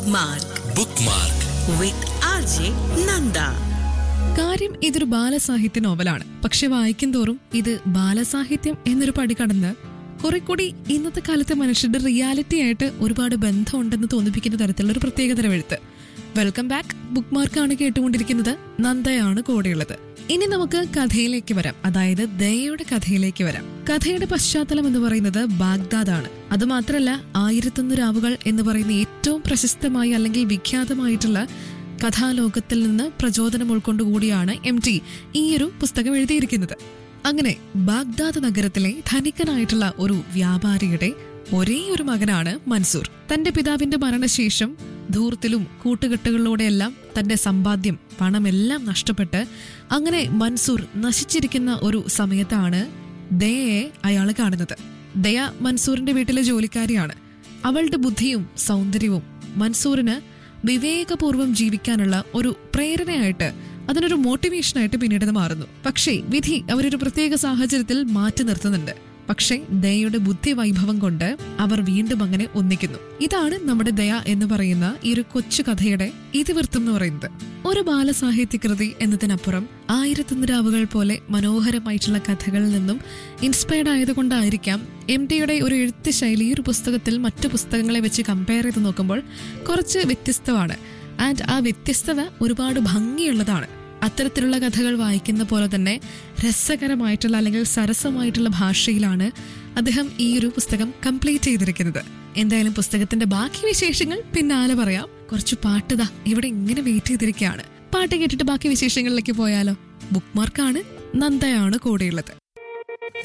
Bookmark bookmark with RJ Nanda. കാര്യം ഇതൊരു ബാലസാഹിത്യ നോവലാണ് പക്ഷെ വായിക്കും തോറും ഇത് ബാലസാഹിത്യം എന്നൊരു പടി കടന്ന് കുറെ കൂടി ഇന്നത്തെ കാലത്തെ മനുഷ്യരുടെ റിയാലിറ്റി ആയിട്ട് ഒരുപാട് ബന്ധമുണ്ടെന്ന് തോന്നിപ്പിക്കുന്ന തരത്തിലുള്ള ഒരു പ്രത്യേകതരം എഴുത്ത് വെൽക്കം ബാക്ക് ബുക്ക് മാർക്കാണ് കേട്ടുകൊണ്ടിരിക്കുന്നത് നന്ദയാണ് കൂടെയുള്ളത് ഇനി നമുക്ക് കഥയിലേക്ക് വരാം അതായത് ദയയുടെ കഥയിലേക്ക് വരാം കഥയുടെ പശ്ചാത്തലം എന്ന് പറയുന്നത് ബാഗ്ദാദ് ആണ് അത് മാത്രമല്ല ആയിരത്തൊന്ന് രാവുകൾ എന്ന് പറയുന്ന ഏറ്റവും പ്രശസ്തമായി അല്ലെങ്കിൽ വിഖ്യാതമായിട്ടുള്ള കഥാലോകത്തിൽ നിന്ന് പ്രചോദനം ഉൾക്കൊണ്ടുകൂടിയാണ് എം ടി ഈ ഒരു പുസ്തകം എഴുതിയിരിക്കുന്നത് അങ്ങനെ ബാഗ്ദാദ് നഗരത്തിലെ ധനികനായിട്ടുള്ള ഒരു വ്യാപാരിയുടെ ഒരേ ഒരു മകനാണ് മൻസൂർ തന്റെ പിതാവിന്റെ മരണശേഷം ധൂർത്തിലും കൂട്ടുകെട്ടുകളിലൂടെയെല്ലാം തന്റെ സമ്പാദ്യം പണമെല്ലാം നഷ്ടപ്പെട്ട് അങ്ങനെ മൻസൂർ നശിച്ചിരിക്കുന്ന ഒരു സമയത്താണ് ദയയെ അയാൾ കാണുന്നത് ദയ മൻസൂറിന്റെ വീട്ടിലെ ജോലിക്കാരിയാണ് അവളുടെ ബുദ്ധിയും സൗന്ദര്യവും മൻസൂറിന് വിവേകപൂർവ്വം ജീവിക്കാനുള്ള ഒരു പ്രേരണയായിട്ട് അതിനൊരു മോട്ടിവേഷനായിട്ട് പിന്നീട് അത് മാറുന്നു പക്ഷേ വിധി അവരൊരു പ്രത്യേക സാഹചര്യത്തിൽ മാറ്റി നിർത്തുന്നുണ്ട് പക്ഷേ ദയയുടെ ബുദ്ധി വൈഭവം കൊണ്ട് അവർ വീണ്ടും അങ്ങനെ ഒന്നിക്കുന്നു ഇതാണ് നമ്മുടെ ദയ എന്ന് പറയുന്ന ഈ ഒരു കൊച്ചു കഥയുടെ ഇതിവൃത്തം എന്ന് പറയുന്നത് ഒരു ബാലസാഹിത്യകൃതി എന്നതിനപ്പുറം ആയിരത്തൊന്ന് രാവുകൾ പോലെ മനോഹരമായിട്ടുള്ള കഥകളിൽ നിന്നും ഇൻസ്പയർഡ് ആയതുകൊണ്ടായിരിക്കാം എം ടിയുടെ ഒരു എഴുത്ത് ശൈലി ഈ ഒരു പുസ്തകത്തിൽ മറ്റു പുസ്തകങ്ങളെ വെച്ച് കമ്പയർ ചെയ്ത് നോക്കുമ്പോൾ കുറച്ച് വ്യത്യസ്തമാണ് ആൻഡ് ആ വ്യത്യസ്തത ഒരുപാട് ഭംഗിയുള്ളതാണ് അത്തരത്തിലുള്ള കഥകൾ വായിക്കുന്ന പോലെ തന്നെ രസകരമായിട്ടുള്ള അല്ലെങ്കിൽ സരസമായിട്ടുള്ള ഭാഷയിലാണ് അദ്ദേഹം ഈ ഒരു പുസ്തകം കംപ്ലീറ്റ് ചെയ്തിരിക്കുന്നത് എന്തായാലും പുസ്തകത്തിന്റെ ബാക്കി വിശേഷങ്ങൾ പിന്നാലെ പറയാം കുറച്ച് പാട്ടുതാ ഇവിടെ ഇങ്ങനെ വെയിറ്റ് ചെയ്തിരിക്കുകയാണ് പാട്ട് കേട്ടിട്ട് ബാക്കി വിശേഷങ്ങളിലേക്ക് പോയാലോ ബുക്ക് മാർക്കാണ് നന്ദയാണ് കൂടെയുള്ളത്